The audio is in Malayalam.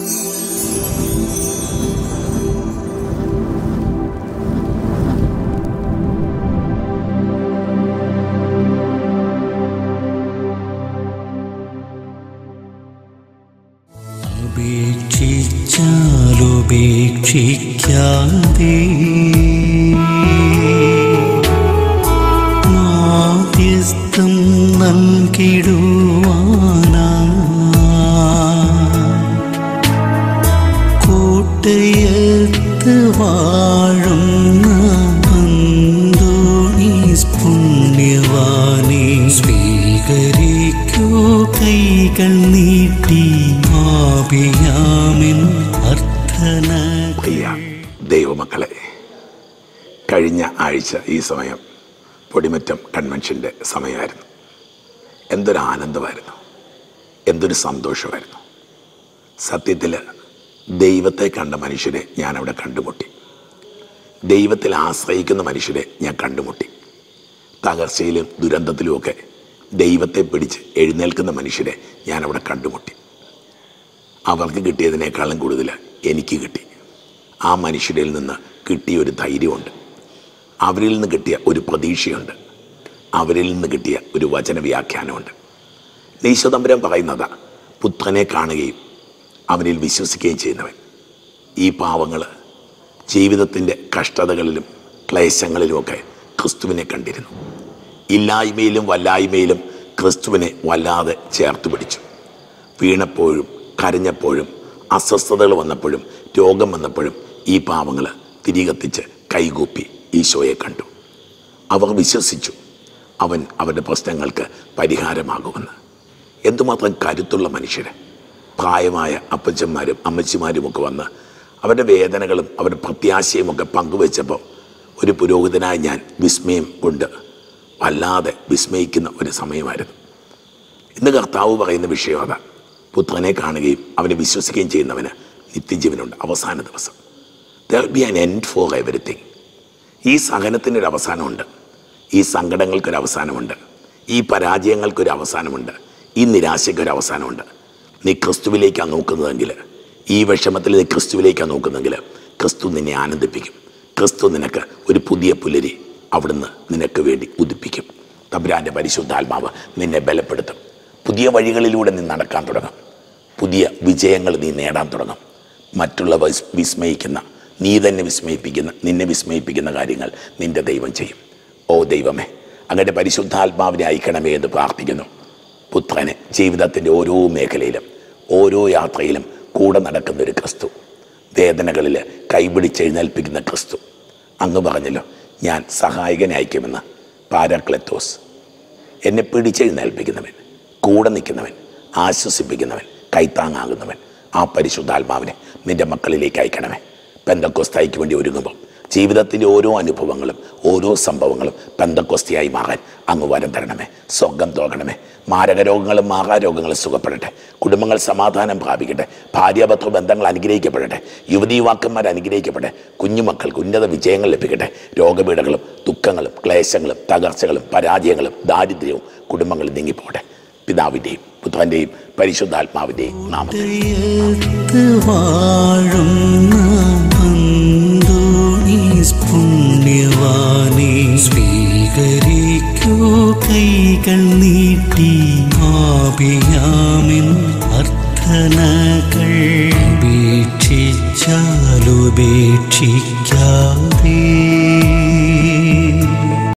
ഉപേക്ഷിച്ചാലുപേക്ഷിക്കാതെ മാധ്യസ്ഥം നൽകിടുവാനാ കോട്ടയത്ത് വാഴുന്ന അന്തോണീസ് പുണ്യവാനെ സ്വീകരിക്കൂ കൈകൾ നീട്ടി ആപിയാമിൻ അർത്ഥന പ്രിയ ദൈവമക്കളെ കഴിഞ്ഞ ആഴ്ച ഈ സമയം പൊടിമറ്റം കൺവെൻഷൻ്റെ സമയമായിരുന്നു എന്തൊരു ആനന്ദമായിരുന്നു എന്തൊരു സന്തോഷമായിരുന്നു സത്യത്തിൽ ദൈവത്തെ കണ്ട മനുഷ്യരെ ഞാൻ അവിടെ കണ്ടുമുട്ടി ദൈവത്തിൽ ആശ്രയിക്കുന്ന മനുഷ്യരെ ഞാൻ കണ്ടുമുട്ടി തകർച്ചയിലും ദുരന്തത്തിലുമൊക്കെ ദൈവത്തെ പിടിച്ച് എഴുന്നേൽക്കുന്ന മനുഷ്യരെ ഞാൻ അവിടെ കണ്ടുമുട്ടി അവർക്ക് കിട്ടിയതിനേക്കാളും കൂടുതൽ എനിക്ക് കിട്ടി ആ മനുഷ്യരിൽ നിന്ന് കിട്ടിയ ഒരു ധൈര്യമുണ്ട് അവരിൽ നിന്ന് കിട്ടിയ ഒരു പ്രതീക്ഷയുണ്ട് അവരിൽ നിന്ന് കിട്ടിയ ഒരു വചന വ്യാഖ്യാനമുണ്ട് ഈശോതമ്പുരം പറയുന്നതാ പുത്രനെ കാണുകയും അവനിൽ വിശ്വസിക്കുകയും ചെയ്യുന്നവൻ ഈ പാവങ്ങൾ ജീവിതത്തിൻ്റെ കഷ്ടതകളിലും ക്ലേശങ്ങളിലുമൊക്കെ ക്രിസ്തുവിനെ കണ്ടിരുന്നു ഇല്ലായ്മയിലും വല്ലായ്മയിലും ക്രിസ്തുവിനെ വല്ലാതെ ചേർത്ത് പിടിച്ചു വീണപ്പോഴും കരഞ്ഞപ്പോഴും അസ്വസ്ഥതകൾ വന്നപ്പോഴും രോഗം വന്നപ്പോഴും ഈ പാവങ്ങൾ തിരികത്തിച്ച് കൈകൂപ്പി ഈശോയെ കണ്ടു അവർ വിശ്വസിച്ചു അവൻ അവരുടെ പ്രശ്നങ്ങൾക്ക് പരിഹാരമാകുമെന്ന് എന്തുമാത്രം കരുത്തുള്ള മനുഷ്യർ പ്രായമായ അപ്പച്ചന്മാരും അമ്മച്ചിമാരും ഒക്കെ വന്ന് അവരുടെ വേദനകളും അവരുടെ പ്രത്യാശയും ഒക്കെ പങ്കുവെച്ചപ്പോൾ ഒരു പുരോഹിതനായ ഞാൻ വിസ്മയം കൊണ്ട് വല്ലാതെ വിസ്മയിക്കുന്ന ഒരു സമയമായിരുന്നു ഇന്ന് കർത്താവ് പറയുന്ന വിഷയം അതാ പുത്രനെ കാണുകയും അവനെ വിശ്വസിക്കുകയും ചെയ്യുന്നവന് നിത്യജീവനുണ്ട് അവസാന ദിവസം there be an end for everything ഈ സഹനത്തിനൊരു അവസാനമുണ്ട് ഈ സങ്കടങ്ങൾക്കൊരു അവസാനമുണ്ട് ഈ പരാജയങ്ങൾക്കൊരു അവസാനമുണ്ട് ഈ നിരാശയ്ക്കൊരു അവസാനമുണ്ട് നീ ക്രിസ്തുവിലേക്കാണ് നോക്കുന്നതെങ്കിൽ ഈ വിഷമത്തിൽ നീ ക്രിസ്തുവിലേക്കാണ് നോക്കുന്നതെങ്കിൽ ക്രിസ്തു നിന്നെ ആനന്ദിപ്പിക്കും ക്രിസ്തു നിനക്ക് ഒരു പുതിയ പുലരി അവിടുന്ന് നിനക്ക് വേണ്ടി ഉദിപ്പിക്കും തബ്രാൻ്റെ പരിശുദ്ധാത്മാവ് നിന്നെ ബലപ്പെടുത്തും പുതിയ വഴികളിലൂടെ നീ നടക്കാൻ തുടങ്ങും പുതിയ വിജയങ്ങൾ നീ നേടാൻ തുടങ്ങും മറ്റുള്ളവ വിസ്- വിസ്മയിക്കുന്ന നീ തന്നെ വിസ്മയിപ്പിക്കുന്ന നിന്നെ വിസ്മയിപ്പിക്കുന്ന കാര്യങ്ങൾ നിന്റെ ദൈവം ചെയ്യും ഓ ദൈവമേ അങ്ങയുടെ പരിശുദ്ധാത്മാവിനെ അയക്കണമേ എന്ന് പ്രാർത്ഥിക്കുന്നു പുത്രനെ ജീവിതത്തിൻ്റെ ഓരോ മേഖലയിലും ഓരോ യാത്രയിലും കൂടെ നടക്കുന്ന ഒരു ക്രിസ്തു വേദനകളിൽ കൈപിടിച്ചെഴുന്നേൽപ്പിക്കുന്ന ക്രിസ്തു അങ്ങ് പറഞ്ഞല്ലോ ഞാൻ സഹായകനെ അയക്കുമെന്ന് പാരാക്ലെത്തോസ് എന്നെ പിടിച്ചെഴുന്നേൽപ്പിക്കുന്നവൻ കൂടെ നിൽക്കുന്നവൻ ആശ്വസിപ്പിക്കുന്നവൻ കൈത്താങ്ങാകുന്നവൻ ആ പരിശുദ്ധാത്മാവിനെ നിന്റെ മക്കളിലേക്ക് അയക്കണമേ പെന്തക്കൊസ്തായിക്ക് വേണ്ടി ഒരുങ്ങുമ്പോൾ ജീവിതത്തിൻ്റെ ഓരോ അനുഭവങ്ങളും ഓരോ സംഭവങ്ങളും പെന്തക്കൊസ്തിയായി മാറാൻ അങ്ങ് വരം തരണമേ സ്വർഗം തുറക്കണമേ മാരക രോഗങ്ങളും മാറാരോഗങ്ങളും സുഖപ്പെടട്ടെ കുടുംബങ്ങൾ സമാധാനം പ്രാപിക്കട്ടെ ഭാര്യാഭർത്തൃ ബന്ധങ്ങൾ അനുഗ്രഹിക്കപ്പെടട്ടെ യുവതി യുവാക്കന്മാർ അനുഗ്രഹിക്കപ്പെടട്ടെ കുഞ്ഞുമക്കൾക്ക് ഉന്നത വിജയങ്ങൾ ലഭിക്കട്ടെ രോഗപീഠകളും ദുഃഖങ്ങളും ക്ലേശങ്ങളും തകർച്ചകളും പരാജയങ്ങളും ദാരിദ്ര്യവും കുടുംബങ്ങളിൽ നീങ്ങിപ്പോട്ടെ പിതാവിൻ്റെയും പുത്രൻ്റെയും പരിശുദ്ധാത്മാവിൻ്റെയും നാമത്തിൽ ഹൃദയത്ത് വാഴുന്ന അന്തോണീസ് പുണ്യവാനെ സ്വീകരിക്കൂ കൈകൾ നീട്ടി ആപിയാമിൻ അർത്ഥനകൾ ഉപേക്ഷിച്ചാലുപേക്ഷിക്കാതെ